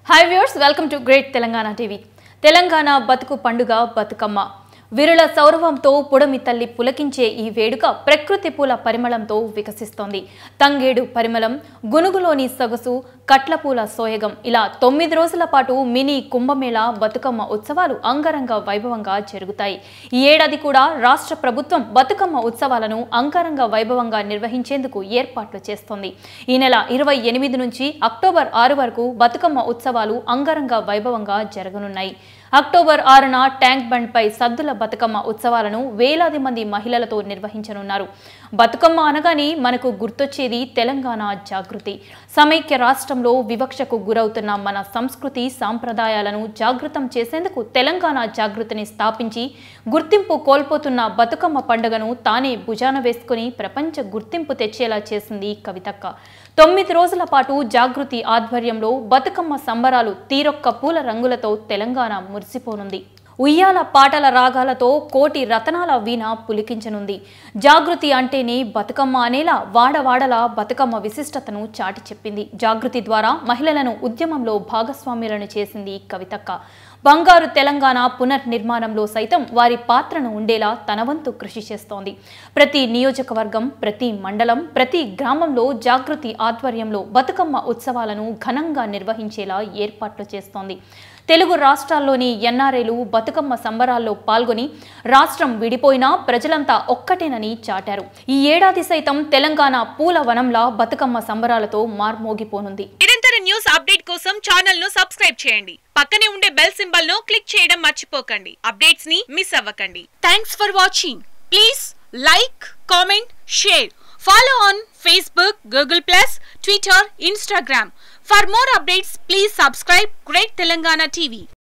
hi viewers welcome to great Telangana TV Telangana బతుకు పండుగ బతుకమ్మ విరుల సౌరవంతో పుడమి తల్లి పులకించే ఈ వేడుక ప్రకృతి పూల పరిమళంతో వికసిస్తోంది తంగేడు పరిమళం గునుగులోని సొగసు కట్లపూల సోయగం ఇలా తొమ్మిది రోజుల పాటు మినీ కుంభమేళా బతుకమ్మ ఉత్సవాలు అంగరంగ వైభవంగా జరుగుతాయి ఈ ఏడాది కూడా రాష్ట్ర ప్రభుత్వం బతుకమ్మ ఉత్సవాలను అంగరంగ వైభవంగా నిర్వహించేందుకు ఏర్పాట్లు చేస్తోంది ఈ నెల ఇరవై ఎనిమిది నుంచి అక్టోబర్ ఆరు వరకు బతుకమ్మ ఉత్సవాలు అంగరంగ వైభవంగా జరగనున్నాయి అక్టోబర్ ఆరున ట్యాంక్ బండ్ పై సద్దుల బతుకమ్మ ఉత్సవాలను వేలాది మంది మహిళలతో నిర్వహించనున్నారు బతుకమ్మ అనగానే మనకు గుర్తొచ్చేది తెలంగాణ జాగృతి సమైక్య రాష్ట్రంలో వివక్షకు గురవుతున్న మన సంస్కృతి సాంప్రదాయాలను జాగృతం చేసేందుకు తెలంగాణ జాగృతిని స్థాపించి గుర్తింపు కోల్పోతున్న బతుకమ్మ పండుగను తానే భుజాన వేసుకుని ప్రపంచ గుర్తింపు తెచ్చేలా చేసింది కవితక్క తొమ్మిది రోజుల పాటు జాగృతి ఆధ్వర్యంలో బతుకమ్మ సంబరాలు తీరొక్క పూల రంగులతో తెలంగాణ మురిసిపోనుంది ఉయ్యాల పాటల రాగాలతో కోటి రతనాల వీణ పులికించనుంది జాగృతి అంటేనే బతుకమ్మ అనేలా వాడవాడల బతుకమ్మ విశిష్టతను చాటి చెప్పింది జాగృతి ద్వారా మహిళలను ఉద్యమంలో భాగస్వామ్యులను చేసింది కవితక్క బంగారు తెలంగాణ పునర్నిర్మాణంలో సైతం వారి పాత్రను ఉండేలా తన వంతు కృషి చేస్తోంది ప్రతి నియోజకవర్గం ప్రతి మండలం ప్రతి గ్రామంలో జాగృతి ఆధ్వర్యంలో బతుకమ్మ ఉత్సవాలను ఘనంగా నిర్వహించేలా ఏర్పాట్లు చేస్తోంది తెలుగు రాష్ట్రాల్లోని ఎన్ఆర్ఐలు బతుకమ్మ సంబరాల్లో పాల్గొని రాష్ట్రం విడిపోయినా ప్రజలంతా ఒక్కటేనని చాటారు ఈ ఏడాది సైతం తెలంగాణ పూల వనంలా బతుకమ్మ సంబరాలతో మార్మోగిపోనుంది నిరంతర న్యూస్ అప్డేట్ కోసం ఛానల్ ను సబ్స్క్రైబ్ చేయండి పక్కనే ఉండే బెల్ సింబల్ ను క్లిక్ చేయడం మర్చిపోకండి అప్డేట్స్ ని మిస్ అవ్వకండి thanks for watching please like comment share follow on Facebook Google plus Twitter Instagram for more updates please subscribe great Telangana TV